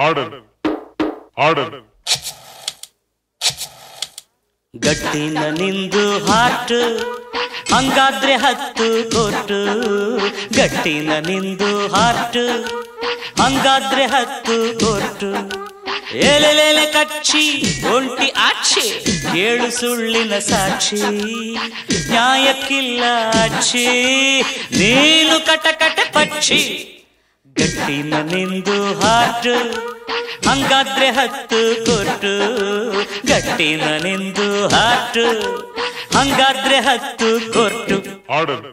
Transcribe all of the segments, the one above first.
order order ಗಟ್ಟಿನ ನಿಂದು heart ಹಂಗಾದ್ರೆ ಹತ್ತು ಕೊಟ್ಟು ಗಟ್ಟಿನ ನಿಂದು ಹಾರ್ಟ್ ಹಂಗಾದ್ರೆ ಹತ್ತು ಕೊಟ್ಟು ಎಲೆಲೆಲೆ ಕಚ್ಚಿ ಒಂಟಿ ಆಚೆ ಏಳು ಸುಳ್ಳಿನ ಸಾಕ್ಷಿ ನ್ಯಾಯಕ್ಕಿಲ್ಲ ಅಚ್ಚಿ ನೀನು ಕಟಕಟೆ ಪಕ್ಷಿ ಗಟ್ಟಿನ ನಿಂದು ಹಾರ್ಟ್ ಹಂಗಾದ್ರೆ ಹತ್ತು ಕೊಟ್ಟು ಗಟ್ಟಿನ ನಿಂದು ಹಾರ್ಟ್ ಹಂಗಾದ್ರೆ ಹತ್ತು ಕೊಟ್ಟು ಆರ್ಡರ್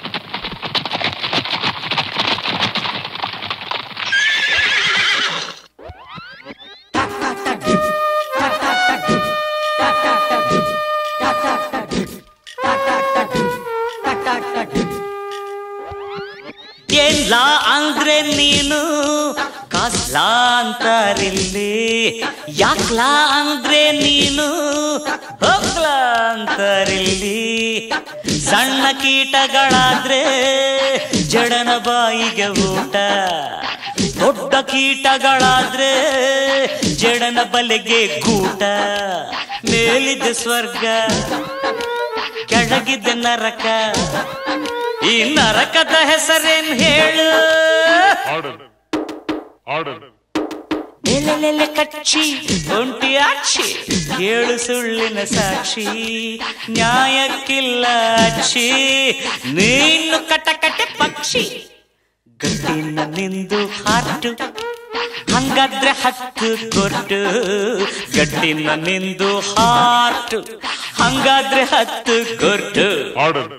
ಏನ್ಲಾ ಅಂದ್ರೆ ನೀನು ಕಾಸ್ಲಾ ಅಂತಾರಿಲ್ಲಿ ಯಾಕ್ಲಾ ಅಂದ್ರೆ ನೀನು ಹೋಗ್ಲಾ ಅಂತಾರಿಲ್ಲಿ ಸಣ್ಣ ಕೀಟಗಳಾದ್ರೆ ಜಡನ ಬಾಯಿಗೆ ಊಟ ದೊಡ್ಡ ಕೀಟಗಳಾದ್ರೆ ಜಡನ ಬಲೆಗೆ ಗೂಟ ಮೇಲಿದ್ದ ಸ್ವರ್ಗ ಕೆಳಗಿದ್ದ ನರಕ ಈ ನರಕದ ಹೆಸರೇನ್ ಹೇಳು ಆರ್ಡರ್ ಆರ್ಡರ್ ಎಲೆಲೆಲೆ ಕಚ್ಚಿ ಒಂಟಿ ಆಚಿ ಏಳು ಸುಳ್ಳಿನ ಸಾಕ್ಷಿ ನ್ಯಾಯಕ್ಕಿಲ್ಲ ಅಚ್ಚಿ ನೀನು ಕಟಕಟೆ ಪಕ್ಷಿ ಗಟ್ಟಿನ ನಿಂದು ಹಾರ್ಟು ಹಂಗಾದ್ರೆ ಹತ್ತು ಕೊಟ್ಟು ಗಟ್ಟಿನ ನಿಂದು ಹಾರ್ಟು ಹಂಗಾದ್ರೆ ಹತ್ತು ಕೊಟ್ಟು ಆರ್ಡರ್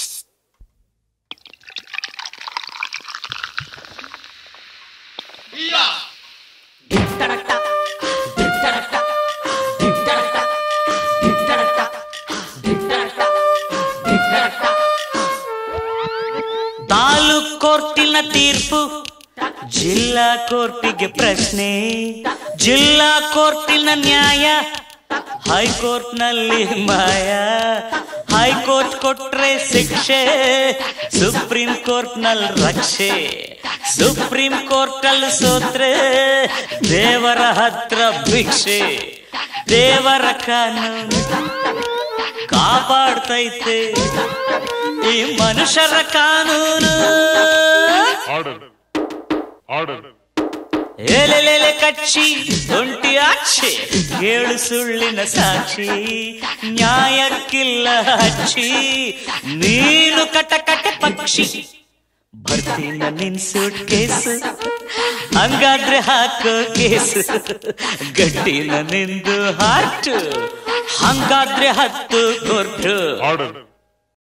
ತಾಲೂಕ್ ಕೋರ್ಟಿನ ತೀರ್ಪು ಜಿಲ್ಲಾ ಕೋರ್ಟಿಗೆ ಪ್ರಶ್ನೆ ಜಿಲ್ಲಾ ಕೋರ್ಟಿನ ನ್ಯಾಯ ಹೈಕೋರ್ಟ್ನಲ್ಲಿ ಮಾಯ ಹೈಕೋರ್ಟ್ ಕೊಟ್ರೆ ಶಿಕ್ಷೆ ಸುಪ್ರೀಂ ಕೋರ್ಟ್ನಲ್ಲಿ ರಕ್ಷೆ ಸುಪ್ರೀಂ ಕೋರ್ಟಲ್ಲಿ ಸೋತ್ರೆ ದೇವರ ಹತ್ರ ಭಿಕ್ಷೆ ದೇವರ ಕಾನೂನು ಕಾಪಾಡ್ತೈತೆ ಈ ಮನುಷ್ಯರ ಕಾನೂನು ಆರ್ಡರ್ ಆರ್ಡರ್ ಎಲೆಲೆಲೆ ಕಚ್ಚಿ ಒಂಟಿ ಆಚೆ ಏಳು ಸುಳ್ಳಿನ ಸಾಕ್ಷಿ ನ್ಯಾಯಕ್ಕಿಲ್ಲ ಹಚ್ಚಿ ನೀನು ಕಟಕಟೆ ಪಕ್ಷಿ ಬರ್ತೀನ ನಿನ್ ಸೂಟ್ ಕೇಸು ಹಂಗಾದ್ರೆ ಹಾಕೋ ಕೇಸು ಗಟ್ಟಿನ ನಿಂದು ಹಾರ್ಟ್ ಹಂಗಾದ್ರೆ ಹತ್ತು ಕೊಟ್ಟು ಆರ್ಡರ್